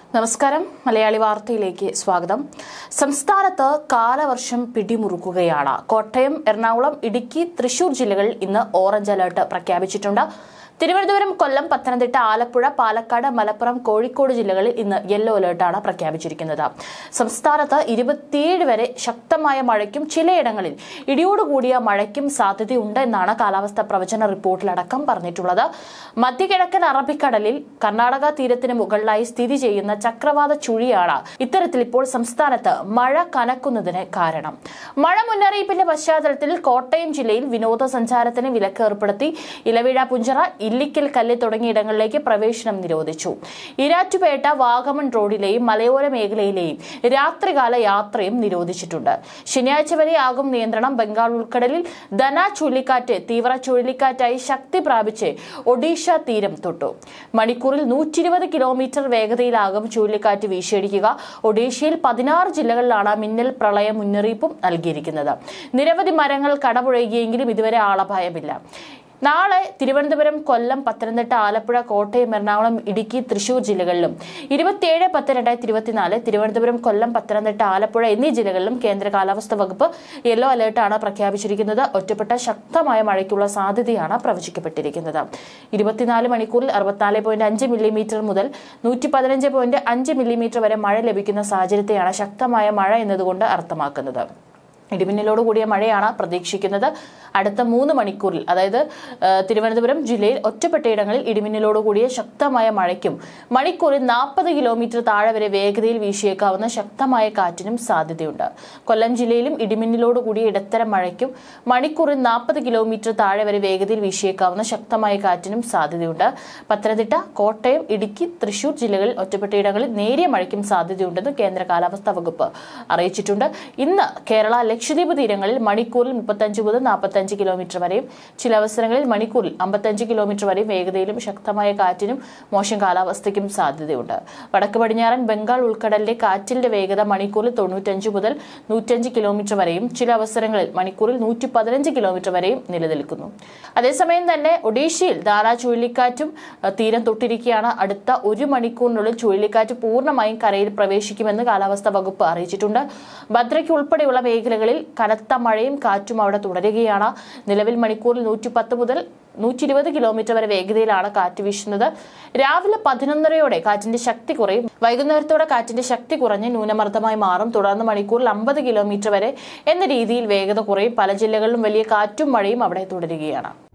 നമസ്കാരം മലയാളി വാർത്തയിലേക്ക് സ്വാഗതം സംസ്ഥാനത്ത് കാലവർഷം പിടിമുറുക്കുകയാണ് കോട്ടയം എറണാകുളം ഇടുക്കി തൃശൂർ ജില്ലകളിൽ ഇന്ന് ഓറഞ്ച് അലർട്ട് പ്രഖ്യാപിച്ചിട്ടുണ്ട് തിരുവനന്തപുരം കൊല്ലം പത്തനംതിട്ട ആലപ്പുഴ പാലക്കാട് മലപ്പുറം കോഴിക്കോട് ജില്ലകളിൽ ഇന്ന് യെല്ലോ അലർട്ടാണ് പ്രഖ്യാപിച്ചിരിക്കുന്നത് സംസ്ഥാനത്ത് ഇരുപത്തിയേഴ് വരെ ശക്തമായ മഴയ്ക്കും ചിലയിടങ്ങളിൽ ഇടിയോടുകൂടിയ മഴയ്ക്കും സാധ്യതയുണ്ട് എന്നാണ് കാലാവസ്ഥാ പ്രവചന റിപ്പോർട്ടിലടക്കം പറഞ്ഞിട്ടുള്ളത് മധ്യകിഴക്കൻ അറബിക്കടലിൽ കർണാടക തീരത്തിന് മുകളിലായി സ്ഥിതി ചെയ്യുന്ന ചക്രവാത ചുഴിയാണ് ഇത്തരത്തിൽ ഇപ്പോൾ സംസ്ഥാനത്ത് മഴ കനക്കുന്നതിന് കാരണം മഴ മുന്നറിയിപ്പിന്റെ പശ്ചാത്തലത്തിൽ കോട്ടയം ജില്ലയിൽ വിനോദസഞ്ചാരത്തിന് വിലക്ക് ഏർപ്പെടുത്തി ഇലവിഴ പുഞ്ചറ ഇല്ലിക്കൽ കല്ല് തുടങ്ങിയ ഇടങ്ങളിലേക്ക് പ്രവേശനം നിരോധിച്ചു ഇരാറ്റുപേട്ട വാഗമൺ റോഡിലെയും മലയോര മേഖലയിലെയും രാത്രികാല യാത്രയും നിരോധിച്ചിട്ടുണ്ട് ശനിയാഴ്ച വരെ ആകും നിയന്ത്രണം ബംഗാൾ ഉൾക്കടലിൽ ധന ചുഴലിക്കാറ്റ് തീവ്ര ചുഴലിക്കാറ്റായി ശക്തി പ്രാപിച്ച് ഒഡീഷ തീരം തൊട്ടു മണിക്കൂറിൽ നൂറ്റി ഇരുപത് കിലോമീറ്റർ വേഗതയിലാകും ചുഴലിക്കാറ്റ് വീശിയടിക്കുക ഒഡീഷയിൽ പതിനാറ് ജില്ലകളിലാണ് മിന്നൽ പ്രളയ മുന്നറിയിപ്പും നൽകിയിരിക്കുന്നത് നിരവധി മരങ്ങൾ കടപുഴകിയെങ്കിലും ഇതുവരെ ആളപായമില്ല നാളെ തിരുവനന്തപുരം കൊല്ലം പത്തനംതിട്ട ആലപ്പുഴ കോട്ടയം എറണാകുളം ഇടുക്കി തൃശൂർ ജില്ലകളിലും ഇരുപത്തിയേഴ് പത്ത് രണ്ടായിരത്തി ഇരുപത്തിനാല് തിരുവനന്തപുരം കൊല്ലം പത്തനംതിട്ട ആലപ്പുഴ എന്നീ ജില്ലകളിലും കേന്ദ്ര കാലാവസ്ഥാ വകുപ്പ് യെല്ലോ അലർട്ടാണ് പ്രഖ്യാപിച്ചിരിക്കുന്നത് ഒറ്റപ്പെട്ട ശക്തമായ മഴയ്ക്കുള്ള സാധ്യതയാണ് പ്രവചിക്കപ്പെട്ടിരിക്കുന്നത് ഇരുപത്തിനാല് മണിക്കൂറിൽ അറുപത്തിനാല് പോയിന്റ് അഞ്ച് മില്ലിമീറ്റർ മുതൽ നൂറ്റി പതിനഞ്ച് പോയിന്റ് അഞ്ച് മില്ലിമീറ്റർ വരെ മഴ ലഭിക്കുന്ന സാഹചര്യത്തെയാണ് ശക്തമായ മഴ എന്നതുകൊണ്ട് അർത്ഥമാക്കുന്നത് ഇടിമിന്നലോട് കൂടിയ മഴയാണ് പ്രതീക്ഷിക്കുന്നത് അടുത്ത മൂന്ന് മണിക്കൂറിൽ അതായത് ആ, തിരുവനന്തപുരം ജില്ലയിൽ ഒറ്റപ്പെട്ടയിടങ്ങളിൽ ഇടിമിന്നലോട് കൂടിയ ശക്തമായ മഴയ്ക്കും മണിക്കൂറിൽ നാൽപ്പത് കിലോമീറ്റർ താഴെ വരെ വേഗതയിൽ വീശിയേക്കാവുന്ന ശക്തമായ കാറ്റിനും സാധ്യതയുണ്ട് കൊല്ലം ജില്ലയിലും ഇടിമിന്നലോട് കൂടിയ ഇടത്തരം മഴയ്ക്കും മണിക്കൂറിൽ നാൽപ്പത് കിലോമീറ്റർ താഴെ വരെ വേഗതയിൽ വീശിയേക്കാവുന്ന ശക്തമായ കാറ്റിനും സാധ്യതയുണ്ട് പത്തനംതിട്ട കോട്ടയം ഇടുക്കി തൃശൂർ ജില്ലകളിൽ ഒറ്റപ്പെട്ടയിടങ്ങളിൽ നേരിയ മഴയ്ക്കും സാധ്യതയുണ്ടെന്ന് കേന്ദ്ര കാലാവസ്ഥാ വകുപ്പ് അറിയിച്ചിട്ടുണ്ട് ഇന്ന് കേരള ലക്ഷദ്വീപ് തീരങ്ങളിൽ മണിക്കൂറിൽ മുപ്പത്തഞ്ച് മുതൽ നാൽപ്പത്തഞ്ച് കിലോമീറ്റർ വരെയും ചില അവസരങ്ങളിൽ മണിക്കൂറിൽ അമ്പത്തഞ്ച് കിലോമീറ്റർ വരെയും വേഗതയിലും ശക്തമായ കാറ്റിനും മോശം കാലാവസ്ഥയ്ക്കും സാധ്യതയുണ്ട് വടക്ക് പടിഞ്ഞാറൻ ബംഗാൾ ഉൾക്കടലിലെ കാറ്റിന്റെ വേഗത മണിക്കൂറിൽ തൊണ്ണൂറ്റഞ്ച് മുതൽ നൂറ്റഞ്ച് കിലോമീറ്റർ വരെയും ചില അവസരങ്ങളിൽ മണിക്കൂറിൽ നൂറ്റി പതിനഞ്ച് കിലോമീറ്റർ വരെയും നിലനിൽക്കുന്നു അതേസമയം തന്നെ ഒഡീഷയിൽ ദാന ചുഴലിക്കാറ്റും അഹ്, തീരം തൊട്ടിരിക്കുകയാണ് അടുത്ത ഒരു മണിക്കൂറിനുള്ളിൽ ചുഴലിക്കാറ്റ് പൂർണ്ണമായും കരയിൽ പ്രവേശിക്കുമെന്ന് കാലാവസ്ഥാ വകുപ്പ് അറിയിച്ചിട്ടുണ്ട് ഭദ്രയ്ക്ക് ഉൾപ്പെടെയുള്ള മേഖലകളിൽ കനത്ത മഴയും കാറ്റും അവിടെ തുടരുകയാണ് നിലവിൽ മണിക്കൂറിൽ നൂറ്റി പത്ത് മുതൽ നൂറ്റി ഇരുപത് കിലോമീറ്റർ വരെ വേഗതയിലാണ് കാറ്റ് വീശുന്നത് രാവിലെ പതിനൊന്നരയോടെ കാറ്റിന്റെ ശക്തി കുറയും വൈകുന്നേരത്തോടെ കാറ്റിന്റെ ശക്തി കുറഞ്ഞ് ന്യൂനമർദ്ദമായി മാറും തുടർന്ന് മണിക്കൂറിൽ അമ്പത് കിലോമീറ്റർ വരെ എന്ന രീതിയിൽ വേഗത കുറയും പല ജില്ലകളിലും വലിയ കാറ്റും മഴയും അവിടെ തുടരുകയാണ്